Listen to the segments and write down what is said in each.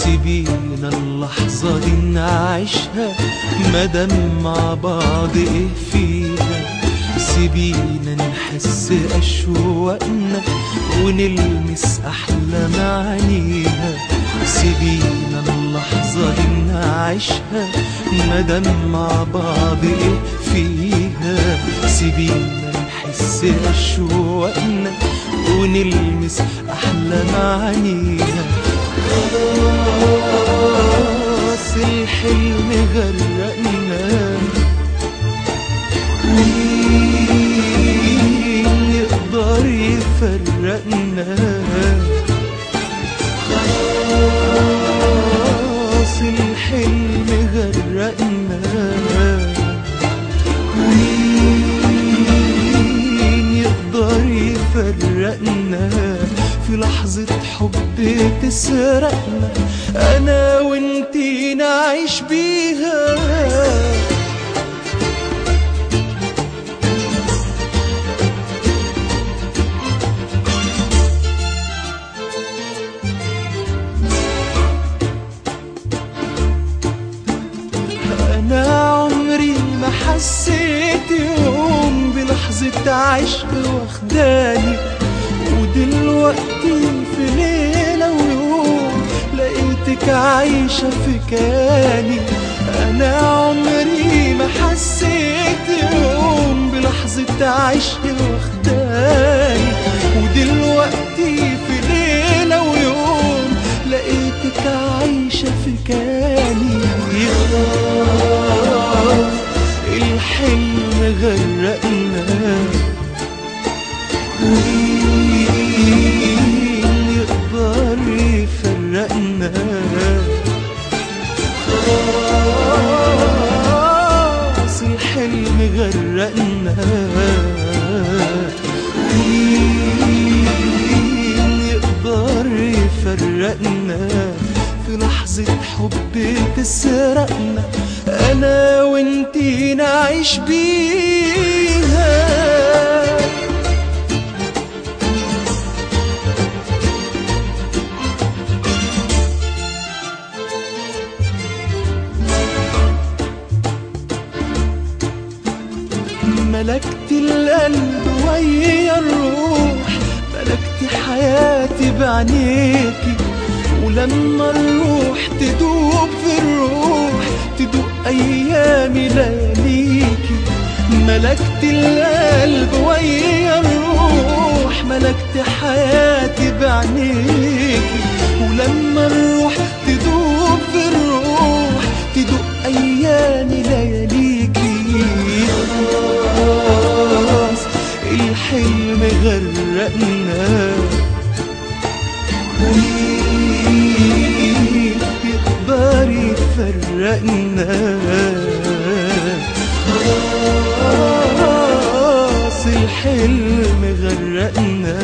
سيبينا اللحظة دي نعيشها مادام مع بعض ايه فيها سيبينا نحس أشواقنا ونلمس أحلى معانيها سيبينا اللحظة دي نعيشها مادام مع بعض ايه فيها سيبينا نحس أشواقنا ونلمس أحلى معانيها خلاص الحلم غرقنا مين يقدر يفرقنا خلاص الحلم غرقنا مين يقدر يفرقنا في لحظة حب تسرقنا أنا وانتي نعيش بيها أنا عمري ما حسيت يوم بلحظة عشق واخداني ودلوقتي في ليلة ويوم لقيتك عايشة في كياني أنا عمري ما حسيت يوم بلحظة عشق واخداني ودلوقتي في ليلة ويوم لقيتك عايشة في كياني خلاص الحلم غرقنا مين يقدر يفرقنا خلاص الحلم غرقنا مين يقدر يفرقنا في لحظة حب تسرقنا أنا وانتي نعيش بيها ملكت القلب ويا الروح ملكت حياتي بعينيكي ولما الروح تدوب في الروح تدوب ايامي لياليكي ملكت القلب ويا الروح ملكت حياتي بعينيكي ولما الروح تدوب في الروح تدوب ايامي لياليكي خلاص الحلم غرقنا مين يقدر يفرقنا خلاص الحلم غرقنا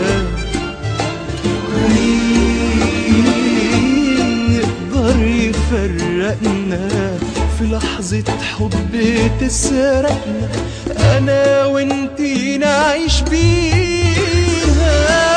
مين يقدر يفرقنا في لحظة حب تسرقنا أنا وانتي نعيش بيها